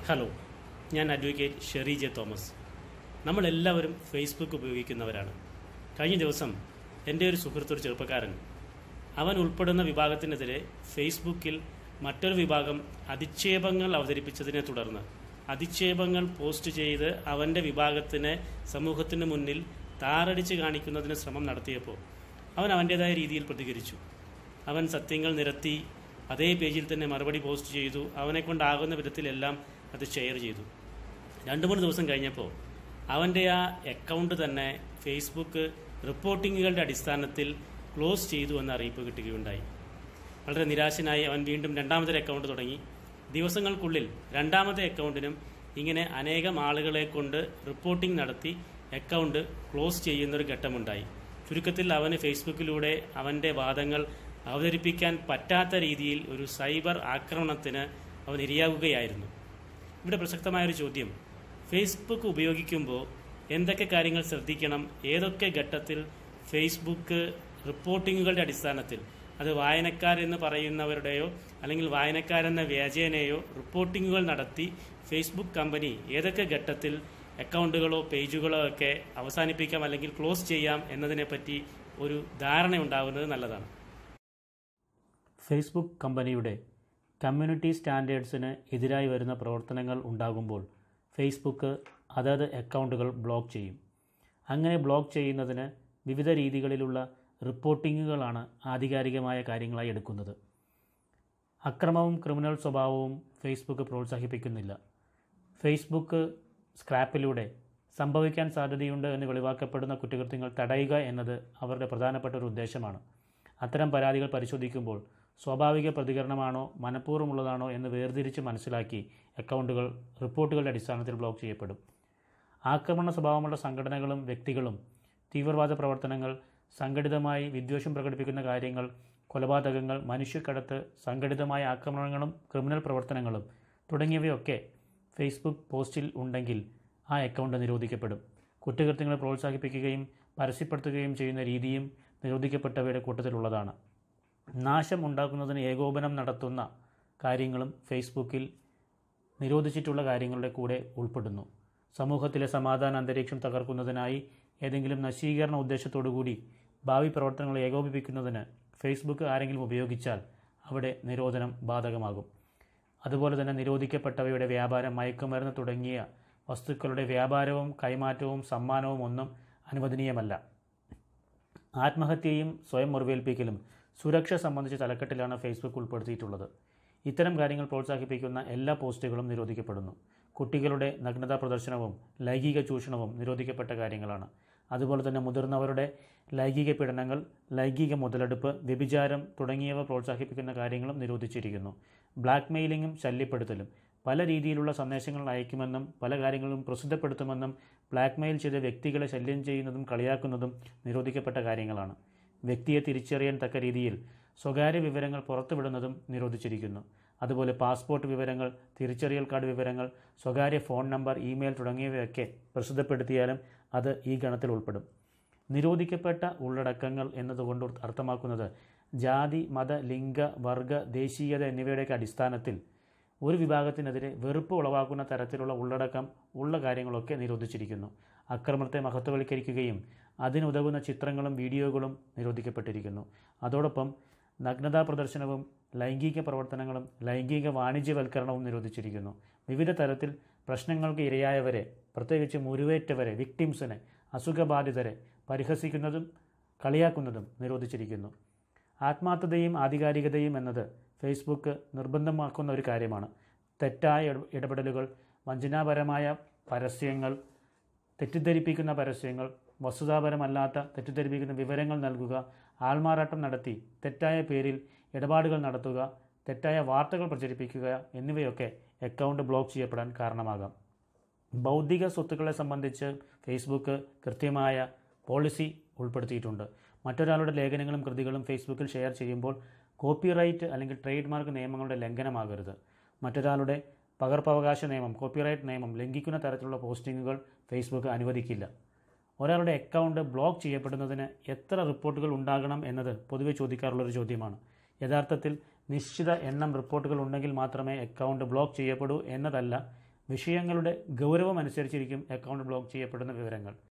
hello ഞാൻ advocate Sherry J Thomas നമ്മളെല്ലാവരും Facebook ഉപയോഗിക്കുന്നവരാണ് കഴിഞ്ഞ ദിവസം എൻ്റെ ഒരു സുഹൃത്ത് ഒരു ചെറുപ്പക്കാരൻ അവൻ ഉൾപ്പെടുന്ന വിഭാഗത്തിനെതിരെ ഫേസ്ബുക്കിൽ മറ്റൊരു വിഭാഗം അധിക്ഷേപങ്ങൾ അവതരിപ്പിച്ചതിനെ തുടർന്ന് അധിക്ഷേപങ്ങൾ പോസ്റ്റ് ചെയ്ത് അവൻ്റെ വിഭാഗത്തിനെ സമൂഹത്തിന് മുന്നിൽ താറടിച്ച് കാണിക്കുന്നതിന് ശ്രമം നടത്തിയപ്പോൾ അവൻ അവൻ്റേതായ രീതിയിൽ പ്രതികരിച്ചു അവൻ സത്യങ്ങൾ നിരത്തി അതേ പേജിൽ തന്നെ മറുപടി പോസ്റ്റ് ചെയ്തു അവനെ കൊണ്ടാകുന്ന വിധത്തിലെല്ലാം അത് ഷെയർ ചെയ്തു രണ്ട് മൂന്ന് ദിവസം കഴിഞ്ഞപ്പോൾ അവൻ്റെ ആ അക്കൗണ്ട് തന്നെ ഫേസ്ബുക്ക് റിപ്പോർട്ടിങ്ങുകളുടെ അടിസ്ഥാനത്തിൽ ക്ലോസ് ചെയ്തു എന്ന അറിയിപ്പ് കിട്ടുകയുണ്ടായി വളരെ നിരാശനായി അവൻ വീണ്ടും രണ്ടാമത്തെ അക്കൗണ്ട് തുടങ്ങി ദിവസങ്ങൾക്കുള്ളിൽ രണ്ടാമത്തെ അക്കൗണ്ടിനും ഇങ്ങനെ അനേകം ആളുകളെ കൊണ്ട് റിപ്പോർട്ടിംഗ് നടത്തി അക്കൗണ്ട് ക്ലോസ് ചെയ്യുന്നൊരു ഘട്ടമുണ്ടായി ചുരുക്കത്തിൽ അവന് ഫേസ്ബുക്കിലൂടെ അവൻ്റെ വാദങ്ങൾ അവതരിപ്പിക്കാൻ പറ്റാത്ത രീതിയിൽ ഒരു സൈബർ ആക്രമണത്തിന് അവൻ ഇരയാകുകയായിരുന്നു ഇവിടെ പ്രസക്തമായൊരു ചോദ്യം ഫേസ്ബുക്ക് ഉപയോഗിക്കുമ്പോൾ എന്തൊക്കെ കാര്യങ്ങൾ ശ്രദ്ധിക്കണം ഏതൊക്കെ ഘട്ടത്തിൽ ഫേസ്ബുക്ക് റിപ്പോർട്ടിങ്ങുകളുടെ അടിസ്ഥാനത്തിൽ അത് വായനക്കാരെന്ന് പറയുന്നവരുടെയോ അല്ലെങ്കിൽ വായനക്കാരെന്ന വ്യാജേനയോ റിപ്പോർട്ടിങ്ങുകൾ നടത്തി ഫേസ്ബുക്ക് കമ്പനി ഏതൊക്കെ ഘട്ടത്തിൽ അക്കൗണ്ടുകളോ പേജുകളോ ഒക്കെ അവസാനിപ്പിക്കാം അല്ലെങ്കിൽ ക്ലോസ് ചെയ്യാം എന്നതിനെപ്പറ്റി ഒരു ധാരണ ഉണ്ടാകുന്നത് നല്ലതാണ് ഫേസ്ബുക്ക് കമ്പനിയുടെ കമ്മ്യൂണിറ്റി സ്റ്റാൻഡേർഡ്സിന് എതിരായി വരുന്ന പ്രവർത്തനങ്ങൾ ഉണ്ടാകുമ്പോൾ ഫേസ്ബുക്ക് അതത് അക്കൗണ്ടുകൾ ബ്ലോക്ക് ചെയ്യും അങ്ങനെ ബ്ലോക്ക് ചെയ്യുന്നതിന് വിവിധ രീതികളിലുള്ള റിപ്പോർട്ടിങ്ങുകളാണ് ആധികാരികമായ കാര്യങ്ങളായി എടുക്കുന്നത് അക്രമവും ക്രിമിനൽ സ്വഭാവവും ഫേസ്ബുക്ക് പ്രോത്സാഹിപ്പിക്കുന്നില്ല ഫേസ്ബുക്ക് സ്ക്രാപ്പിലൂടെ സംഭവിക്കാൻ സാധ്യതയുണ്ട് എന്ന് വെളിവാക്കപ്പെടുന്ന കുറ്റകൃത്യങ്ങൾ തടയുക എന്നത് അവരുടെ പ്രധാനപ്പെട്ട ഒരു ഉദ്ദേശമാണ് അത്തരം പരാതികൾ പരിശോധിക്കുമ്പോൾ സ്വാഭാവിക പ്രതികരണമാണോ മനഃപൂർവ്വമുള്ളതാണോ എന്ന് വേർതിരിച്ച് മനസ്സിലാക്കി അക്കൗണ്ടുകൾ റിപ്പോർട്ടുകളുടെ അടിസ്ഥാനത്തിൽ ബ്ലോക്ക് ചെയ്യപ്പെടും ആക്രമണ സ്വഭാവമുള്ള സംഘടനകളും വ്യക്തികളും തീവ്രവാദ പ്രവർത്തനങ്ങൾ സംഘടിതമായി വിദ്വേഷം പ്രകടിപ്പിക്കുന്ന കാര്യങ്ങൾ കൊലപാതകങ്ങൾ മനുഷ്യക്കടത്ത് സംഘടിതമായ ആക്രമണങ്ങളും ക്രിമിനൽ പ്രവർത്തനങ്ങളും തുടങ്ങിയവയൊക്കെ ഫേസ്ബുക്ക് പോസ്റ്റിൽ ഉണ്ടെങ്കിൽ ആ അക്കൗണ്ട് നിരോധിക്കപ്പെടും കുറ്റകൃത്യങ്ങളെ പ്രോത്സാഹിപ്പിക്കുകയും പരസ്യപ്പെടുത്തുകയും ചെയ്യുന്ന രീതിയും നിരോധിക്കപ്പെട്ടവയുടെ കൂട്ടത്തിലുള്ളതാണ് നാശം ഉണ്ടാക്കുന്നതിന് ഏകോപനം നടത്തുന്ന കാര്യങ്ങളും ഫേസ്ബുക്കിൽ നിരോധിച്ചിട്ടുള്ള കാര്യങ്ങളുടെ കൂടെ ഉൾപ്പെടുന്നു സമൂഹത്തിലെ സമാധാന അന്തരീക്ഷം തകർക്കുന്നതിനായി ഏതെങ്കിലും നശീകരണ ഉദ്ദേശത്തോടുകൂടി ഭാവി പ്രവർത്തനങ്ങൾ ഏകോപിപ്പിക്കുന്നതിന് ഫേസ്ബുക്ക് ആരെങ്കിലും ഉപയോഗിച്ചാൽ അവിടെ നിരോധനം ബാധകമാകും അതുപോലെ തന്നെ നിരോധിക്കപ്പെട്ടവയുടെ വ്യാപാരം മയക്കുമരുന്ന് തുടങ്ങിയ വസ്തുക്കളുടെ വ്യാപാരവും കൈമാറ്റവും സമ്മാനവും ഒന്നും അനുവദനീയമല്ല ആത്മഹത്യയും സ്വയം മുറിവേൽപ്പിക്കലും സുരക്ഷ സംബന്ധിച്ച തലക്കെട്ടിലാണ് ഫേസ്ബുക്ക് ഉൾപ്പെടുത്തിയിട്ടുള്ളത് ഇത്തരം കാര്യങ്ങൾ പ്രോത്സാഹിപ്പിക്കുന്ന എല്ലാ പോസ്റ്റുകളും നിരോധിക്കപ്പെടുന്നു കുട്ടികളുടെ നഗ്നതാ പ്രദർശനവും ലൈംഗിക ചൂഷണവും നിരോധിക്കപ്പെട്ട കാര്യങ്ങളാണ് അതുപോലെ തന്നെ മുതിർന്നവരുടെ ലൈംഗിക പീഡനങ്ങൾ ലൈംഗിക മുതലെടുപ്പ് വ്യഭിചാരം തുടങ്ങിയവ പ്രോത്സാഹിപ്പിക്കുന്ന കാര്യങ്ങളും നിരോധിച്ചിരിക്കുന്നു ബ്ലാക്ക് മെയിലിങ്ങും ശല്യപ്പെടുത്തലും പല രീതിയിലുള്ള സന്ദേശങ്ങൾ അയക്കുമെന്നും പല കാര്യങ്ങളും പ്രസിദ്ധപ്പെടുത്തുമെന്നും ബ്ലാക്ക് മെയിൽ ചെയ്ത വ്യക്തികളെ ശല്യം ചെയ്യുന്നതും കളിയാക്കുന്നതും നിരോധിക്കപ്പെട്ട കാര്യങ്ങളാണ് വ്യക്തിയെ തിരിച്ചറിയാൻ തക്ക രീതിയിൽ സ്വകാര്യ വിവരങ്ങൾ പുറത്തുവിടുന്നതും നിരോധിച്ചിരിക്കുന്നു അതുപോലെ പാസ്പോർട്ട് വിവരങ്ങൾ തിരിച്ചറിയൽ കാർഡ് വിവരങ്ങൾ സ്വകാര്യ ഫോൺ നമ്പർ ഇമെയിൽ തുടങ്ങിയവയൊക്കെ പ്രസിദ്ധപ്പെടുത്തിയാലും അത് ഈ ഗണത്തിൽ ഉൾപ്പെടും നിരോധിക്കപ്പെട്ട ഉള്ളടക്കങ്ങൾ എന്നതുകൊണ്ട് അർത്ഥമാക്കുന്നത് ജാതി മത ലിംഗ വർഗ ദേശീയത എന്നിവയുടെയൊക്കെ അടിസ്ഥാനത്തിൽ ഒരു വിഭാഗത്തിനെതിരെ വെറുപ്പ് ഉളവാക്കുന്ന തരത്തിലുള്ള ഉള്ളടക്കം ഉള്ള കാര്യങ്ങളൊക്കെ നിരോധിച്ചിരിക്കുന്നു അക്രമത്തെ മഹത്വവൽക്കരിക്കുകയും അതിനുതകുന്ന ചിത്രങ്ങളും വീഡിയോകളും നിരോധിക്കപ്പെട്ടിരിക്കുന്നു അതോടൊപ്പം നഗ്നതാ പ്രദർശനവും ലൈംഗിക പ്രവർത്തനങ്ങളും ലൈംഗിക വാണിജ്യവൽക്കരണവും നിരോധിച്ചിരിക്കുന്നു വിവിധ തരത്തിൽ പ്രശ്നങ്ങൾക്ക് ഇരയായവരെ പ്രത്യേകിച്ച് മുറിവേറ്റവരെ വിക്ടിംസിനെ അസുഖബാധിതരെ പരിഹസിക്കുന്നതും കളിയാക്കുന്നതും നിരോധിച്ചിരിക്കുന്നു ആത്മാർത്ഥതയും ആധികാരികതയും എന്നത് ഫേസ്ബുക്ക് നിർബന്ധമാക്കുന്ന ഒരു കാര്യമാണ് തെറ്റായ ഇട- ഇടപെടലുകൾ വഞ്ചനാപരമായ പരസ്യങ്ങൾ തെറ്റിദ്ധരിപ്പിക്കുന്ന പരസ്യങ്ങൾ വസ്തുതാപരമല്ലാത്ത തെറ്റിദ്ധരിപ്പിക്കുന്ന വിവരങ്ങൾ നൽകുക ആൾമാറാട്ടം നടത്തി തെറ്റായ പേരിൽ ഇടപാടുകൾ നടത്തുക തെറ്റായ വാർത്തകൾ പ്രചരിപ്പിക്കുക എന്നിവയൊക്കെ അക്കൗണ്ട് ബ്ലോക്ക് ചെയ്യപ്പെടാൻ കാരണമാകാം ബൗദ്ധിക സ്വത്തുക്കളെ സംബന്ധിച്ച് ഫേസ്ബുക്ക് കൃത്യമായ പോളിസി ഉൾപ്പെടുത്തിയിട്ടുണ്ട് മറ്റൊരാളുടെ ലേഖനങ്ങളും കൃതികളും ഫേസ്ബുക്കിൽ ഷെയർ ചെയ്യുമ്പോൾ കോപ്പിറൈറ്റ് അല്ലെങ്കിൽ ട്രേഡ് മാർക്ക് നിയമങ്ങളുടെ ലംഘനമാകരുത് മറ്റൊരാളുടെ പകർപ്പവകാശ നിയമം കോപ്പിറൈറ്റ് നിയമം ലംഘിക്കുന്ന തരത്തിലുള്ള പോസ്റ്റിങ്ങുകൾ ഫേസ്ബുക്ക് അനുവദിക്കില്ല ഒരാളുടെ അക്കൗണ്ട് ബ്ലോക്ക് ചെയ്യപ്പെടുന്നതിന് എത്ര റിപ്പോർട്ടുകൾ ഉണ്ടാകണം എന്നത് പൊതുവെ ചോദിക്കാറുള്ളൊരു ചോദ്യമാണ് യഥാർത്ഥത്തിൽ നിശ്ചിത എണ്ണം റിപ്പോർട്ടുകൾ ഉണ്ടെങ്കിൽ മാത്രമേ അക്കൗണ്ട് ബ്ലോക്ക് ചെയ്യപ്പെടൂ എന്നതല്ല വിഷയങ്ങളുടെ ഗൗരവമനുസരിച്ചിരിക്കും അക്കൗണ്ട് ബ്ലോക്ക് ചെയ്യപ്പെടുന്ന വിവരങ്ങൾ